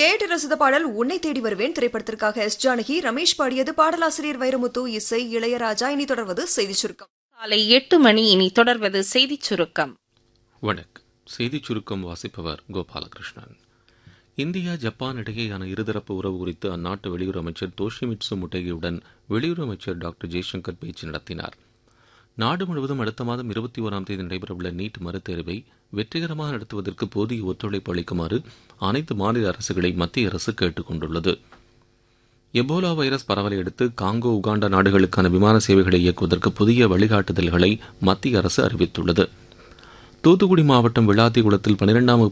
கேட்டு ரசித்த பாடல் உன்னை தேடி வருவேன் திரைப்படத்திற்காக எஸ் ஜானகி ரமேஷ் பாடியது பாடலாசிரியர் வைரமுத்து இசை இளையராஜா இனி தொடர்வது செய்திச் சுருக்கம் காலை எட்டு மணி இனி தொடர்வது செய்திச் சுருக்கம் வணக்கம் செய்திச் சுருக்கம் வாசிப்பவர் கோபாலகிருஷ்ணன் இந்தியா ஜப்பான் இடையேயான இருதரப்பு உறவு குறித்து அந்நாட்டு வெளியுறவு அமைச்சர் தோஷிமிட்சு முட்டேகியுடன் வெளியுறவு அமைச்சர் டாக்டர் ஜெய்சங்கர் பேச்சு நடத்தினார் நாடு முழுவதும் அடுத்த மாதம் இருபத்தி ஓராம் தேதி நடைபெறவுள்ள நீட் மறுதேர்வை வெற்றிகரமாக நடத்துவதற்கு போதிய ஒத்துழைப்பு அளிக்குமாறு அனைத்து மாநில அரசுகளை மத்திய அரசு கேட்டுக் கொண்டுள்ளது எபோலா வைரஸ் பரவலை அடுத்து காங்கோ உகாண்டா நாடுகளுக்கான விமான சேவைகளை இயக்குவதற்கு புதிய வழிகாட்டுதல்களை மத்திய அரசு அறிவித்துள்ளது தூத்துக்குடி மாவட்டம் விளாத்திகுளத்தில் பனிரெண்டாம்